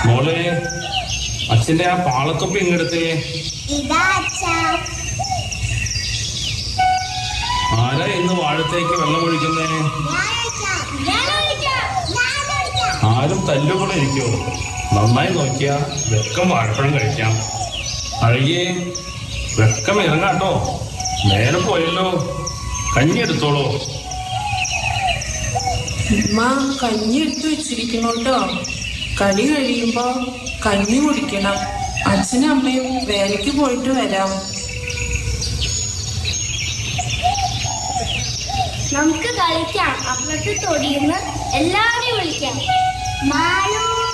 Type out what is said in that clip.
മോളെ അച്ഛന്റെ ആ പാളത്തൊപ്പി ഇങ്ങെടുത്തേ ഇതാ അച്ഛാ ആരാ ഇന്ന് വാഴത്തേക്ക് വെള്ളം ഒഴിക്കുന്നേ ഞാൻ അച്ഛാ ഞാൻ ഒഴിക്കാം ഞാൻ ഒഴിക്കാം ആരും തല്ലുകൂടെ ഇരിക്കോ നന്നായി നോക്കിയാ വെക്കം വാഴപ്പഴം കഴിക്കാം അഴകിയേ വെക്കം ഇറങ്ങാട്ടോ നേരെ പോയല്ലോ കഞ്ഞി എടുത്തോളൂ ഉമ്മ കഞ്ഞി എടുത്തു വെച്ചിരിക്കുന്നു കേട്ടോ കളി കഴിയുമ്പോ കഞ്ഞി കുടിക്കണം അച്ഛനും അമ്മയും വേലയ്ക്ക് പോയിട്ട് വരാം നമുക്ക് കളിക്കാം അപ്പുറത്ത് തൊടിയുന്ന എല്ലാവരെയും വിളിക്കാം മാളു